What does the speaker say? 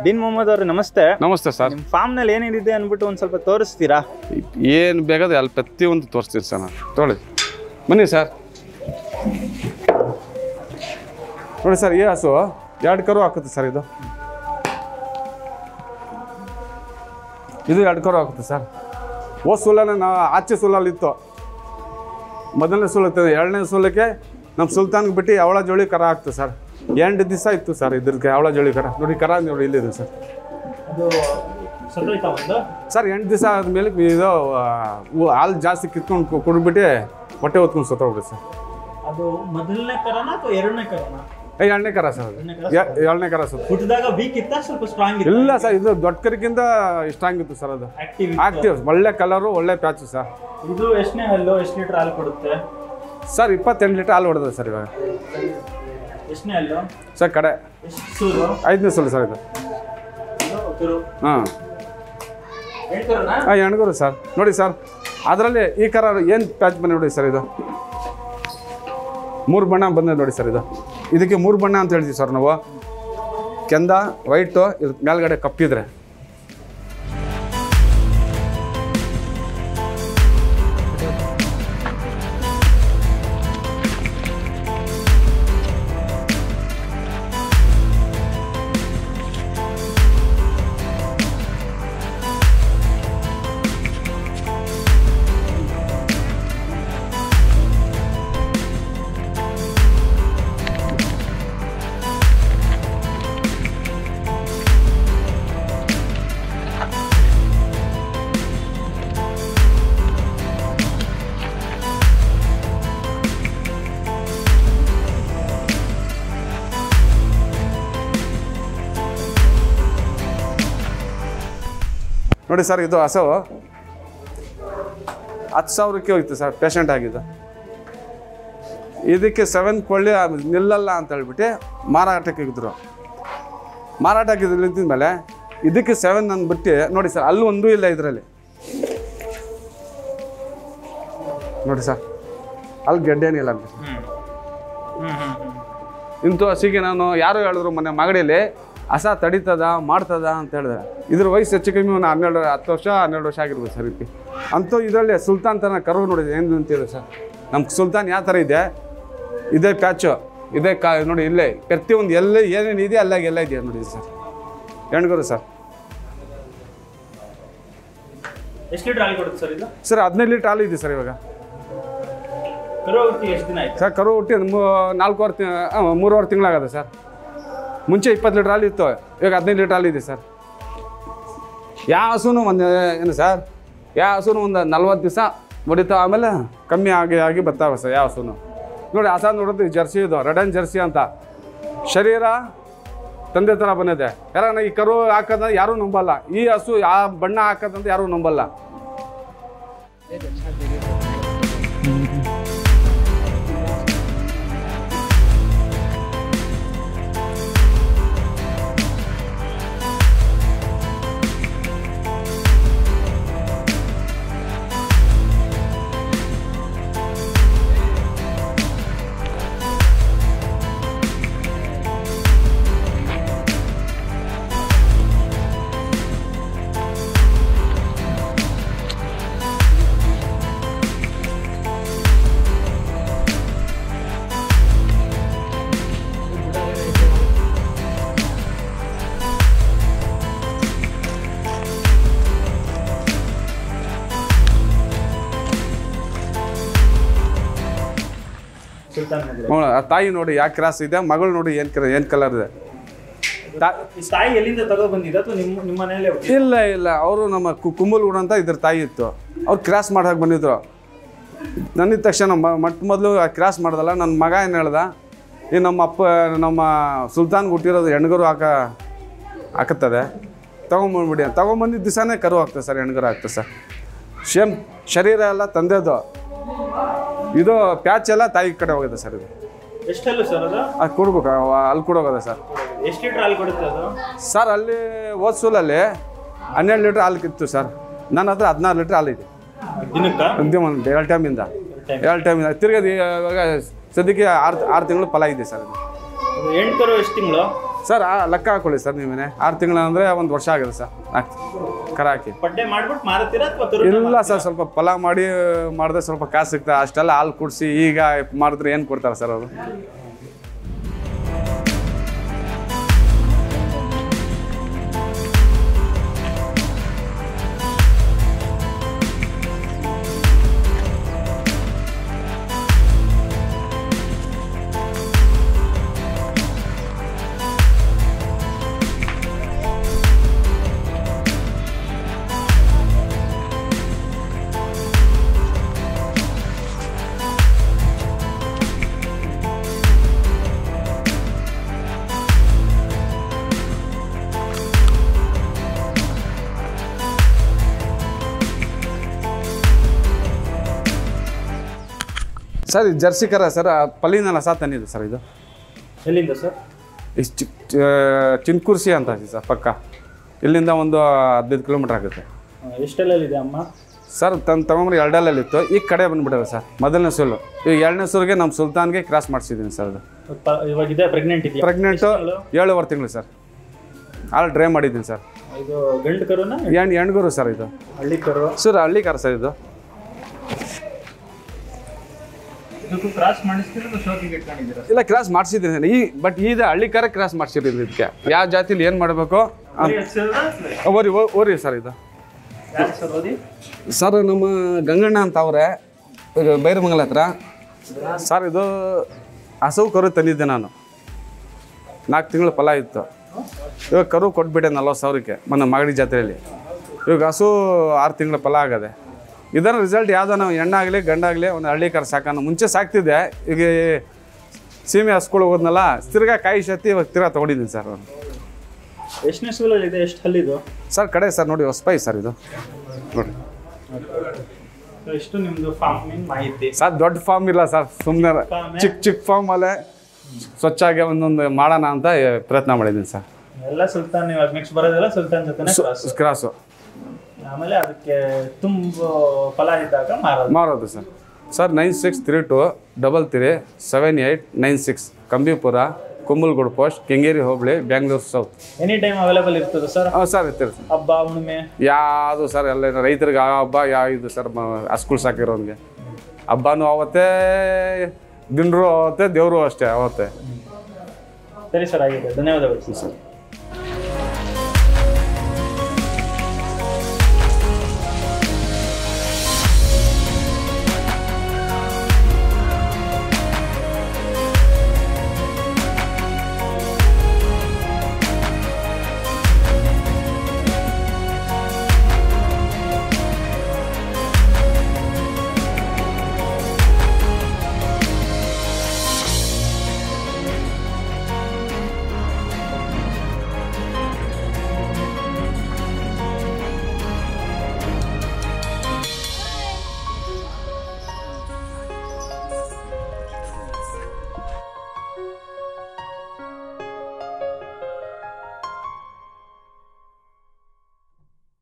ದೀನ್ ಮೊಹಮ್ಮದ್ ಅವರು ನಮಸ್ತೆ ನಮಸ್ತೆ ಸರ್ ನಿಮ್ಮ ಫಾರ್ಮ್ನಲ್ಲಿ ಏನೇನಿದೆ ಅಂದ್ಬಿಟ್ಟು ಒಂದು ಸ್ವಲ್ಪ ತೋರಿಸ್ತೀರಾ ಏನು ಬೇಕಾದ್ರೆ ಅಲ್ಲಿ ಪ್ರತಿಯೊಂದು ತೋರಿಸ್ತೀರಿ ಸರ್ ನಾನು ತೊಗೊಳ್ಳಿ ಬನ್ನಿ ಸರ್ ನೋಡಿ ಸರ್ ಈ ಹಸು ಎರಡು ಕರು ಹಾಕುತ್ತೆ ಸರ್ ಇದು ಇದು ಎರಡು ಕರು ಹಾಕುತ್ತೆ ಸರ್ ಓ ಸುಲನೇ ನಾವು ಆಚೆ ಸುಲಲ್ಲಿ ಇತ್ತು ಮೊದಲನೇ ಸುಲ ಇತ್ತು ಎರಡನೇ ಸುಲಕ್ಕೆ ನಮ್ಮ ಸುಲ್ತಾನ್ಗೆ ಬಿಟ್ಟು ಅವಳ ಜೋಳಿ ಕರ ಹಾಕ್ತು ಸರ್ ಎಂಟು ದಿವಸ ಇತ್ತು ಸರ್ ಇದ್ರಕ್ಕೆ ಅವಳ ಜೋಳಿ ಕರ ನೋಡಿ ಕರ ನೋಡಿ ಇಲ್ಲಿದೆ ಸರ್ ಅದು ಸತ್ತೋಯ್ತಾ ಒಂದು ಸರ್ ಎಂಟು ದಿವಸ ಆದಮೇಲೆ ಇದು ಆ, ಉ- ಹಾಲು ಜಾಸ್ತಿ ಕಿತ್ಕೊಂಡು ಕುಡಿದ್ಬಿಟ್ಟು ಹೊಟ್ಟೆ ಹೊತ್ಕೊಂಡು ಸತ್ತೋಗ್ಬಿಡಿ ಸರ್ ಅದು ಮೊದಲನೇ ಕರನ ಅಥವಾ ಎರಡನೇ ಕರನ ಏ ಎರಡನೇ ಕರ ಸರ್ ಅದು ಎ- ಎರಡನೇ ಕರ ಸರ್ ಹುಟ್ಟಿದಾಗ ವೀಕ್ ಇತ್ತ ಸ್ವಲ್ಪ ಸ್ಟ್ರಾಂಗ್ ಇತ್ತು ಇಲ್ಲ ಸರ್ ಇದು ದೊಡ್ಡ ಕರಿಗಿಂತ ಸ್ಟ್ರಾಂಗ್ ಇತ್ತು ಸರ್ ಅದು ಆಕ್ಟಿವ್ ಆಕ್ಟಿವ್ ಒಳ್ಳೆ ಕಲರು ಒಳ್ಳೆ ಪ್ಯಾಚು ಸರ್ ಇದು ಎಷ್ಟನೇ ಹಲ್ಲು ಎಷ್ಟು ಲೀಟರ್ ಹಾಲು ಕೊಡುತ್ತೆ ಸರ್ ಇಪ್ಪತ್ತೆಂಟು ಲೀಟರ್ ಹಾಲು ಹೊಡೆದ ಸರ್ ಇವಾಗ ಎಷ್ಟನೇ ಹಲ್ಲು ಸರ್ ಕಡೆ ಎಷ್ಟು ಸೂರು ಐದನೇ ಸಲ ಸರ್ ಇದು ಇದು ತುರು ಹಾಂ ಹೇಳ್ತಾರಣ್ಣ ಹಾಂ ಎಣ್ಗೂರು ಸರ್ ನೋಡಿ ಸರ್ ಅದರಲ್ಲಿ ಈ ಕರ ಏನು ಪ್ಯಾಚ್ ಬಂದು ನೋಡಿ ಸರ್ ಇದು ಮೂರು ಬಣ್ಣ ಬಂದಿದೆ ನೋಡಿ ಸರ್ ಇದು ಇದಕ್ಕೆ ಮೂರು ಬಣ್ಣ ಅಂತ ಹೇಳ್ತೀವಿ ಸರ್ ನಾವು ಕೆಂದ ವೈಟು ಇದು ಮೇಲ್ಗಡೆ ಕಪ್ಪಿದ್ರೆ ನೋಡಿ ಸರ್ ಇದು ಹಸು ಹತ್ತು ಸಾವಿರಕ್ಕೆ ಹೋಯ್ತು ಸರ್ ಪೇಷಂಟ್ ಆಗಿದ್ದು ಇದಕ್ಕೆ ಸೆವೆನ್ ಕೊಳ್ಳಿ ನಿಲ್ಲಲ್ಲ ಅಂತ ಹೇಳ್ಬಿಟ್ಟು ಮಾರಾಟಕ್ಕೆ ಇದ್ರು ಮಾರಾಟ ಹಾಕಿದ್ರು ನಿಂತಿದ ಮೇಲೆ ಇದಕ್ಕೆ ಸೆವೆನ್ ಅಂದ್ಬಿಟ್ಟು ನೋಡಿ ಸರ್ ಅಲ್ಲೂ ಒಂದೂ ಇಲ್ಲ ಇದರಲ್ಲಿ ನೋಡಿ ಸರ್ ಅಲ್ಲಿ ಗೆಡ್ಡೇನಿಲ್ಲ ಅಂತ ಹ್ಮ್ ಹ್ಮ್ ಹ್ಮ್ ಹ್ಮ್ ಇಂಥ ಹಸಿಗೆ ನಾನು ಯಾರು ಹೇಳಿದ್ರು ಮೊನ್ನೆ ಮಾಗಡಿಯಲ್ಲಿ ಹಸ ತಡೀತದ ಮಾಡ್ತದ ಅಂತ ಹೇಳಿದ್ರೆ ಇದ್ರ ವಯಸ್ಸು ಹೆಚ್ಚು ಕಮ್ಮಿ ಒಂದು ಹನ್ನೆರಡು ಹತ್ತು ವರ್ಷ ಹನ್ನೆರಡು ವರ್ಷ ಆಗಿರ್ಬೋದು ಸರ್ ಇದಕ್ಕೆ ಅಂತೂ ಇದರಲ್ಲಿ ಸುಲ್ತಾನ್ ಥರ ಕರು ನೋಡಿದೆ ಏನು ಅಂತಿದೆ ಸರ್ ನಮ್ಮ ಸುಲ್ತಾನ್ ಯಾವ ಥರ ಇದೆ ಇದೇ ಪ್ಯಾಚು ಇದೇ ಕಾ ನೋಡಿ ಇಲ್ಲೇ ಪ್ರತಿಯೊಂದು ಎಲ್ಲೇ ಏನೇನು ಇದೆ ಅಲ್ಲಾಗ ಎಲ್ಲ ಇದೆ ನೋಡಿ ಸರ್ ಹೆಣ್ಗರು ಸರ್ ಎಷ್ಟು ಲೀಟರ್ ಹಾಲು ಕೊಡುತ್ತೆ ಸರ್ ಇದು ಸರ್ ಹದಿನೈದು ಲೀಟ್ರ್ ಹಾಲು ಇದೆ ಸರ್ ಇವಾಗ ಕರು ಹುಟ್ಟಿ ಎಷ್ಟು ದಿನ ಆಯ್ತು ಸರ್ ಕರು ಹುಟ್ಟಿ ಒಂದು ಮೂ ನಾಲ್ಕೂವರೆ ತಿ ಆ, ಮೂರುವರೆ ತಿಂಗಳಾಗದೆ ಸರ್ ಮುಂಚೆ ಇಪ್ಪತ್ತು ಲೀಟ್ರ್ ಹಾಲು ಇತ್ತು ಇವಾಗ ಹದಿನೈದು ಲೀಟ್ರ್ ಹಾಲು ಇದೆ ಸರ್ ಯಾವ ಹಸುನು ಒಂದು ಏನು ಸರ್ ಯಾವ ಹಸುನು ಒಂದು ನಲ್ವತ್ತು ದಿವಸ ಹೊಡಿತಾವ ಆಮೇಲೆ ಕಮ್ಮಿ ಆಗಿ ಆಗಿ ಬರ್ತಾವೆ ಸರ್ ಯಾವ ಹಸುನು ನೋಡಿ ಹಸ ನೋಡೋದು ಜರ್ಸಿ ಇದು ರೆಡ್ ಆ್ಯಂಡ್ ಜರ್ಸಿ ಅಂತ ಶರೀರ ತಂದೆ ಥರ ಬಂದಿದೆ ಯಾರನ್ನ ಈ ಕರು ಹಾಕೋದಂದ್ರೆ ಯಾರೂ ನಂಬಲ್ಲ ಈ ಹಸು ಯಾವ ಬಣ್ಣ ಹಾಕೋದಂತ ಯಾರೂ ನಂಬಲ್ಲ ಸುಲ್ತಾನ್ ನಗರ ನೋಡ ಆ ತಾಯಿ ನೋಡಿ ಯಾಕೆ ಕ್ರಾಸ್ ಇದೆ ಮಗಳು ನೋಡಿ ಏನು ಕಲರ್ ಏನು ಕಲರ್ ಇದೆ ತಾ ಈ ತಾಯಿ ಎಲ್ಲಿಂದ ತಗೋ ಬಂದಿದ್ದ ಅಥವಾ ನಿಮ್ಮ ನಿಮ್ಮ ಮನೆಯಲ್ಲೇ ಹುಟ್ಟಿ- ಇಲ್ಲ ಇಲ್ಲ ಅವರು ನಮ್ಮ ಕು ಕುಂಬಲ್ಗೂಡು ಅಂತ ಇದ್ರ ತಾಯಿ ಇತ್ತು ಅವ್ರು ಕ್ರಾಸ್ ಮಾಡಕ್ಕೆ ಬಂದಿದ್ರು ನನ್ನಿದ ತಕ್ಷಣ ಮ- ಮೊಟ್ಟ ಮೊದಲು ಕ್ರಾಸ್ ಮಾಡ್ದಲ್ಲ ನನ್ನ ಮಗ ಏನು ಹೇಳ್ದ ಈ ನಮ್ಮ ಅಪ್ಪ ನಮ್ಮ ಸುಲ್ತಾನ್ಗೆ ಹುಟ್ಟಿರೋದು ಹೆಣ್ಗರು ಹಾಕ ಹಾಕುತ್ತದೆ ತೊಗೊಂಬಂದ್ಬಿಡಿ ಅಂತ ತೊಗೊಂಬಂದಿದ್ದ ದಿವಸನೇ ಕರು ಆಗ್ತದೆ ಸರ್ ಹೆಣ್ಗರು ಆಗ್ತದೆ ಸರ್ ಸೇಮ್ ಶರೀರ ಎಲ್ಲ ತಂದೆದು ಇದು ಪ್ಯಾಚ್ ಎಲ್ಲ ತಾಯಿ ಕಡೆ ಹೋಗಿದೆ ಸರ್ ಇದು ಎಷ್ಟಲ್ಲೂ ಸರ್ ಅದು ಅದು ಕೊಡ್ಬೇಕು ಅಲ್ಲಿ ಕೊಡೋಗದೆ ಸರ್ ಎಷ್ಟು ಲೀಟರ್ ಹಾಲು ಕೊಡುತ್ತೆ ಅದು ಸರ್ ಅಲ್ಲಿ ಹೋದ ಸೂಲಲ್ಲಿ ಹನ್ನೆರಡು ಲೀಟ್ರ್ ಹಾಲು ಇತ್ತು ಸರ್ ನನ್ನ ಹತ್ರ ಹದಿನಾರು ಲೀಟ್ರ್ ಹಾಲು ಇದೆ ದಿನಕ್ಕ ಒಂದೇ ಒಂದು ಎರಡು ಟೈಮಿಂದ ಎರಡು ಟೈಮಿಂದ ತಿರ್ಗದು ಇವಾಗ ಸದ್ಯಕ್ಕೆ ಆರು ಆರು ತಿಂಗಳು ಫಲ ಇದೆ ಸರ್ ಇದು ಅದು ಎಂಟು ಕರು ಎಷ್ಟು ತಿಂಗಳು ಸರ್ ಆ ಲೆಕ್ಕ ಹಾಕೊಳ್ಳಿ ಸರ್ ನೀವೇನೆ ಆರು ತಿಂಗಳು ಅಂದರೆ ಒಂದು ವರ್ಷ ಆಗಿದೆ ಸರ್ ನಾಲ್ಕು ಕರ ಹಾಕಿ ಪಡ್ಡೆ ಮಾಡ್ಬಿಟ್ಟು ಮಾರುತ್ತೀರಾ ಅಥವಾ ಇಲ್ಲ ಸರ್ ಸ್ವಲ್ಪ ಫಲ ಮಾಡಿ ಮಾಡಿದ್ರೆ ಸ್ವಲ್ಪ ಕಾಸು ಸಿಗ್ತದೆ ಅಷ್ಟೆಲ್ಲ ಹಾಲು ಕುಡಿಸಿ ಈಗ ಮಾಡಿದ್ರೆ ಏನು ಕೊಡ್ತಾರೆ ಸರ್ ಅವರು ಸರ್ ಇದು ಜರ್ಸಿ ಕರ ಸರ್ ಪಲ್ಲಿನೆಲ್ಲ ಸಹ ತಂದಿದೆ ಸರ್ ಇದು ಎಲ್ಲಿಂದ ಸರ್ ಇಷ್ಟು ಚಿಕ್ ಚಿನ್ಕುರ್ಸಿ ಅಂತ ಇದೆ ಸರ್ ಪಕ್ಕ ಇಲ್ಲಿಂದ ಒಂದು ಹದಿನೈದು ಕಿಲೋಮೀಟ್ರ್ ಆಗುತ್ತೆ ಎಷ್ಟೆಲ್ಲಲ್ಲಿದೆ ಅಮ್ಮ ಸರ್ ತನ್ನ ತಗೊಂಡ್ರೆ ಎರಡಲ್ಲಿತ್ತು ಈಗ ಕಡೆ ಬಂದುಬಿಟ್ಟಿದೆ ಸರ್ ಮೊದಲನೇ ಸುಲ್ಲು ಈಗ ಎರಡನೇ ಸುಲ್ಗೆ ನಮ್ಮ ಸುಲ್ತಾನ್ಗೆ ಕ್ರಾಸ್ ಮಾಡಿಸಿದ್ದೀನಿ ಸರ್ ಅದು ಪ- ಇವಾಗ ಇದೆ ಪ್ರೆಗ್ನೆಂಟ್ ಇದೆಯಾ ಪ್ರೆಗ್ನೆಂಟು ಏಳುವರೆ ತಿಂಗಳು ಸರ್ ಹಾಲು ಡ್ರೈ ಮಾಡಿದ್ದೀನಿ ಸರ್ ಇದು ಗಂಡು ಕರುನ ಹೆಣ್ಣು ಹೆಣ್ಗುರು ಸರ್ ಇದು ಹಳ್ಳಿ ಕರು ಸರ್ ಹಳ್ಳಿ ಕಾರ ಸರ್ ಇದು ಇದಕ್ಕೂ ಕ್ರಾಸ್ ಮಾಡಿಸ್ತೀರಾ ಶೋಕಿಗೆ ಇಟ್ಕೊಂಡಿದ್ದೀರಾ ಇಲ್ಲ ಕ್ರಾಸ್ ಮಾಡಿಸಿದ್ದೀನಿ ಈ ಬಟ್ ಈಗ ಹಳ್ಳಿ ಕಾರ ಕ್ರಾಸ್ ಮಾಡಿಸಿದ್ದೀನಿ ಇದಕ್ಕೆ ಯಾವ ಜಾತಿಲಿ ಏನು ಮಾಡಬೇಕು ಓರಿ ಓ- ಓರಿ ಸರ್ ಇದು ಯಾರು ಸರ್ ಓದಿ ಸರ್ ನಮ್ಮ ಗಂಗಣ್ಣ ಅಂತ ಅವರೇ ಬೈರಮಂಗಲ ಹತ್ರ ಸರ್ ಇದು ಹಸವು ಕರು ತಂದಿದ್ದೆ ನಾನು ನಾಲ್ಕು ತಿಂಗಳು ಫಲ ಇತ್ತು ಇವಾಗ ಕರು ಕೊಟ್ಬಿಟ್ಟೆ ನಲ್ವತ್ತು ಸಾವಿರಕ್ಕೆ ಮೊನ್ನೆ ಮಾಗಡಿ ಜಾತ್ರೆಯಲ್ಲಿ ಇವಾಗ ಹಸು ಆರು ತಿಂಗಳ ಫಲ ಆಗದೆ ಇದರ ರಿಸಲ್ಟ್ ಯಾವುದೋ ನಾವು ಹೆಣ್ಣಾಗಲಿ ಗಂಡಾಗಲಿ ಒಂದು ಹಳ್ಳಿ ಕರು ಸಾಕೋಣ ಮುಂಚೆ ಸಾಕ್ತಿದ್ದೆ ಈಗ ಸೀಮೆ ಹಸ್ಗಳು ಹೋದ್ನಲ್ಲ ತಿರ್ಗಾ ಕಾಯಿ ಶಕ್ತಿ ಇವಾಗ ತಿರ್ಗಾ ತೊಗೊಂಡಿದ್ದೀನಿ ಸರ್ ನಾನು ಎಷ್ಟನೇ ಸ್ಕೂಲಲ್ಲಿ ಇದೆ ಎಷ್ಟು ಹಲ್ಲಿದು ಸರ್ ಕಡೆ ಸರ್ ನೋಡಿ ಹೊಸಪೈ ಸರ್ ಇದು ನೋಡಿ ಎಷ್ಟು ನಿಮ್ದು ಫಾರ್ಮಿಂಗ್ ಮಾಹಿತಿ ಸರ್ ದೊಡ್ಡ ಫಾರ್ಮ್ ಇಲ್ಲ ಸರ್ ಸುಮ್ಮನೆ Farm ಏ? ಚಿಕ್ಕ ಚಿಕ್ಕ ಫಾರ್ಮ್ ಅಲ್ಲೇ ಸ್ವಚ್ಛಾಗಿ ಒಂದೊಂದು ಮಾಡೋಣ ಅಂತ ಪ್ರಯತ್ನ ಮಾಡಿದ್ದೀನಿ ಸರ್ ಎಲ್ಲ ಸುಲ್ತಾನ್ ಇವಾಗ ನೆಕ್ಸ್ಟ್ ಬರೋದೆಲ್ಲ ಸುಲ್ತಾನ್ ಜೊತೆನೆ ಕ್ರಾಸ್ ಕ್ರಾಸು ಆಮೇಲೆ ಅದಕ್ಕೆ ತುಂಬ ಫಲ ಇದ್ದಾಗ ಮಾರೋದು ಮಾರೋದು sir sir nine six three two double three seven eight nine six Kambipura Kumbalgodu post Kengeri ಹೋಬಳಿ Bengaluru south any time available ಇರ್ತದೆ ಸರ್ ಹಾಂ ಸರ್ ಇರ್ತೀರಿ ಸರ್ ಹಬ್ಬ ಹುಣ್ಣಿಮೆ ಯಾವುದು ಸರ್ ಎಲ್ಲ ಏನು ರೈತರಿಗೆ ಆ ಹಬ್ಬ ಯಾವ ಇದು ಸರ್ ಹಸ್ಕುಲ್ ಸಾಕಿರೋನ್ಗೆ ಹಬ್ಬನೂ ಅವತ್ತೇ ದಿನರು ಅವತ್ತೇ ದೇವರು ಅಷ್ಟೇ ಅವತ್ತೇ ಸರಿ ಸರ್ ಆಗಿದೆ ಧನ್ಯವಾದಗಳು ಸರ್